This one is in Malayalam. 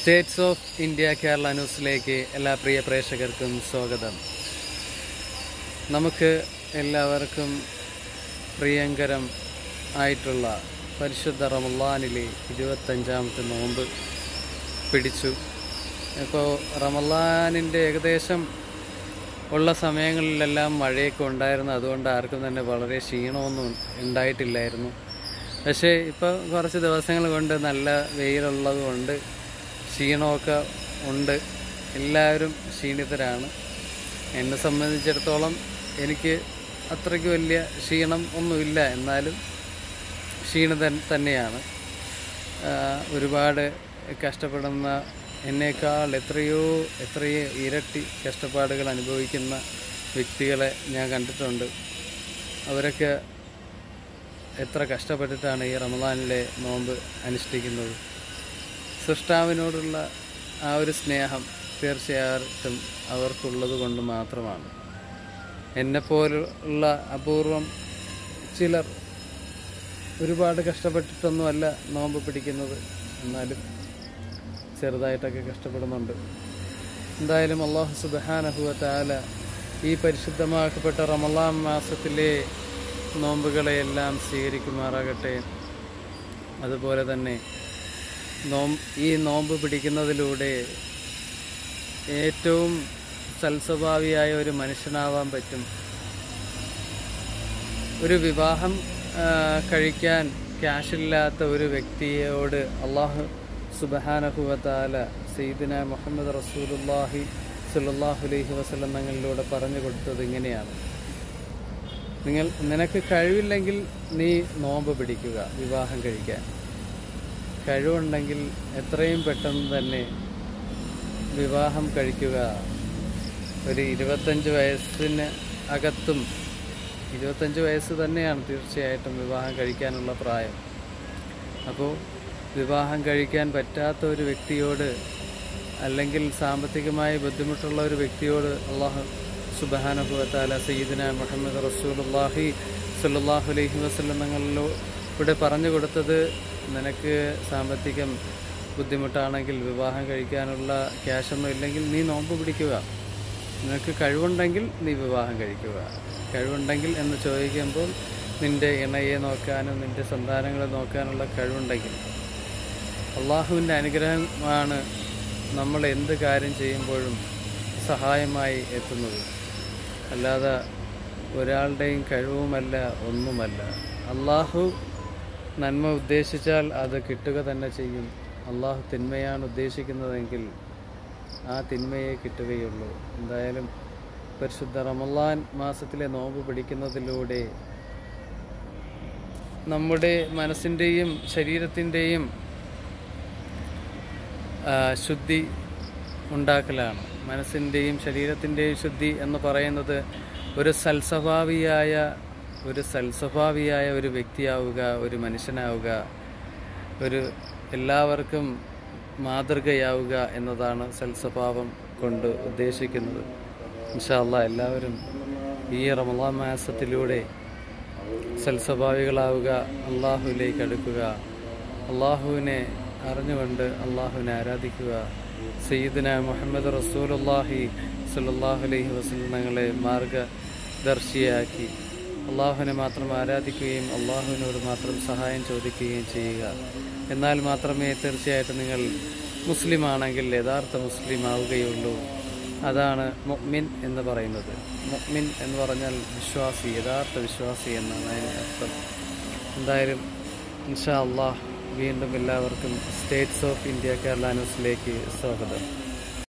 സ്റ്റേറ്റ്സ് ഓഫ് ഇന്ത്യ കേരള ന്യൂസിലേക്ക് എല്ലാ പ്രിയ പ്രേക്ഷകർക്കും സ്വാഗതം നമുക്ക് എല്ലാവർക്കും പ്രിയങ്കരം ആയിട്ടുള്ള പരിശുദ്ധ റമല്ലാനിലെ ഇരുപത്തഞ്ചാമത്തെ നോമ്പ് പിടിച്ചു ഇപ്പോൾ റമല്ലാനിൻ്റെ ഏകദേശം ഉള്ള സമയങ്ങളിലെല്ലാം മഴയൊക്കെ ഉണ്ടായിരുന്നു അതുകൊണ്ട് ആർക്കും തന്നെ വളരെ ക്ഷീണമൊന്നും ഉണ്ടായിട്ടില്ലായിരുന്നു പക്ഷേ ഇപ്പോൾ കുറച്ച് ദിവസങ്ങൾ കൊണ്ട് നല്ല വെയിലുള്ളത് കൊണ്ട് ക്ഷീണമൊക്കെ ഉണ്ട് എല്ലാവരും ക്ഷീണിതരാണ് എന്നെ സംബന്ധിച്ചിടത്തോളം എനിക്ക് അത്രയ്ക്ക് വലിയ ക്ഷീണം ഒന്നുമില്ല എന്നാലും ക്ഷീണിതൻ തന്നെയാണ് ആഹ് ഒരുപാട് കഷ്ടപ്പെടുന്ന എന്നേക്കാൾ എത്രയോ എത്രയോ ഇരട്ടി കഷ്ടപ്പാടുകൾ അനുഭവിക്കുന്ന വ്യക്തികളെ ഞാൻ കണ്ടിട്ടുണ്ട് അവരൊക്കെ എത്ര കഷ്ടപ്പെട്ടിട്ടാണ് ഈ റമദാനിലെ നോമ്പ് അനുഷ്ഠിക്കുന്നത് സൃഷ്ടാവിനോടുള്ള ആ ഒരു സ്നേഹം തീർച്ചയായിട്ടും അവർക്കുള്ളത് കൊണ്ട് മാത്രമാണ് എന്നെപ്പോലുള്ള അപൂർവം ചിലർ ഒരുപാട് കഷ്ടപ്പെട്ടിട്ടൊന്നുമല്ല നോമ്പ് പിടിക്കുന്നത് എന്നാലും ചെറുതായിട്ടൊക്കെ കഷ്ടപ്പെടുന്നുണ്ട് എന്തായാലും അള്ളാഹു സുബാനഹുവ താല ഈ പരിശുദ്ധമാക്കപ്പെട്ട റമലാം മാസത്തിലെ നോമ്പുകളെയെല്ലാം സ്വീകരിക്കുമാറാകട്ടെ അതുപോലെ തന്നെ നോം ഈ നോമ്പ് പിടിക്കുന്നതിലൂടെ ഏറ്റവും സൽസ്വഭാവിയായ ഒരു മനുഷ്യനാവാൻ പറ്റും ഒരു വിവാഹം ആ, കഴിക്കാൻ ക്യാഷില്ലാത്ത ഒരു വ്യക്തിയോട് അള്ളാഹു സുബഹാനഹുവത്താല സയ്യിദിന മുഹമ്മദ് റസൂലുല്ലാഹി സുല്ലാഹു അലൈഹി വസല്ലം തങ്ങളിലൂടെ പറഞ്ഞു കൊടുത്തത് ഇങ്ങനെയാണ് നിങ്ങൾ നിനക്ക് കഴിവില്ലെങ്കിൽ നീ നോമ്പ് പിടിക്കുക വിവാഹം കഴിക്കാൻ കഴിവുണ്ടെങ്കിൽ എത്രയും പെട്ടെന്ന് തന്നെ വിവാഹം കഴിക്കുക ഒരു ഇരുപത്തഞ്ച് വയസ്സിന് അകത്തും ഇരുപത്തഞ്ച് വയസ്സ് തന്നെയാണ് തീർച്ചയായിട്ടും വിവാഹം കഴിക്കാനുള്ള പ്രായം അപ്പോൾ വിവാഹം കഴിക്കാൻ പറ്റാത്ത ഒരു വ്യക്തിയോട് അല്ലെങ്കിൽ സാമ്പത്തികമായി ബുദ്ധിമുട്ടുള്ള ഒരു വ്യക്തിയോട് അള്ളാഹു സുബാനുഭവത്താല സയ്യിദിന മുഹമ്മദ് റസൂലുല്ലാഹി സല്ലാഹു അലൈഹി വസ്ലം തങ്ങളിലൂടെ പറഞ്ഞു കൊടുത്തത് നിനക്ക് സാമ്പത്തികം ബുദ്ധിമുട്ടാണെങ്കിൽ വിവാഹം കഴിക്കാനുള്ള ക്യാഷൊന്നും ഇല്ലെങ്കിൽ നീ നോമ്പ് പിടിക്കുക നിനക്ക് കഴിവുണ്ടെങ്കിൽ നീ വിവാഹം കഴിക്കുക കഴിവുണ്ടെങ്കിൽ എന്ന് ചോദിക്കുമ്പോൾ നിന്റെ ഇണയെ നോക്കാനും നിന്റെ സന്താനങ്ങളെ നോക്കാനുള്ള കഴിവുണ്ടെങ്കിൽ അള്ളാഹുവിൻ്റെ അനുഗ്രഹമാണ് നമ്മൾ എന്ത് കാര്യം ചെയ്യുമ്പോഴും സഹായമായി എത്തുന്നത് അല്ലാതെ ഒരാളുടെയും കഴിവുമല്ല ഒന്നുമല്ല അള്ളാഹു നന്മ ഉദ്ദേശിച്ചാൽ അത് കിട്ടുക തന്നെ ചെയ്യും അള്ളാഹു തിന്മയാണ് ഉദ്ദേശിക്കുന്നതെങ്കിൽ ആ തിന്മയെ കിട്ടുകയുള്ളൂ എന്തായാലും പരിശുദ്ധ റമലാൻ മാസത്തിലെ നോമ്പ് പിടിക്കുന്നതിലൂടെ നമ്മുടെ മനസ്സിൻ്റെയും ശരീരത്തിൻ്റെയും ആ, ശുദ്ധി ഉണ്ടാക്കലാണ് മനസ്സിൻ്റെയും ശരീരത്തിൻ്റെയും ശുദ്ധി എന്ന് പറയുന്നത് ഒരു സൽസ്വഭാവിയായ ഒരു സൽസ്വഭാവിയായ ഒരു വ്യക്തിയാവുക ഒരു മനുഷ്യനാവുക ഒരു എല്ലാവർക്കും മാതൃകയാവുക എന്നതാണ് സൽസ്വഭാവം കൊണ്ട് ഉദ്ദേശിക്കുന്നത് ഇൻഷാല്ല എല്ലാവരും ഈ റമദാൻ മാസത്തിലൂടെ സൽസ്വഭാവികളാവുക അള്ളാഹുവിലേക്ക് അടുക്കുക അള്ളാഹുവിനെ അറിഞ്ഞുകൊണ്ട് അള്ളാഹുവിനെ ആരാധിക്കുക സയ്യിദിന മുഹമ്മദ് റസൂലുല്ലാഹി സല്ലാഹു അലൈഹി വസല്ലങ്ങളെ മാർഗദർശിയാക്കി അള്ളാഹുവിനെ മാത്രം ആരാധിക്കുകയും അള്ളാഹുവിനോട് മാത്രം സഹായം ചോദിക്കുകയും ചെയ്യുക എന്നാൽ മാത്രമേ തീർച്ചയായിട്ടും നിങ്ങൾ മുസ്ലിം ആണെങ്കിൽ യഥാർത്ഥ മുസ്ലിം ആവുകയുള്ളൂ അതാണ് മുഅ്മിൻ എന്ന് പറയുന്നത് മുഅ്മിൻ എന്ന് പറഞ്ഞാൽ വിശ്വാസി യഥാർത്ഥ വിശ്വാസി എന്നാണ് അതിന് അർത്ഥം എന്തായാലും ഇൻഷാ അള്ളാഹ് വീണ്ടും എല്ലാവർക്കും സ്റ്റേറ്റ്സ് ഓഫ് ഇന്ത്യ കേരള ന്യൂസിലേക്ക് സ്വാഗതം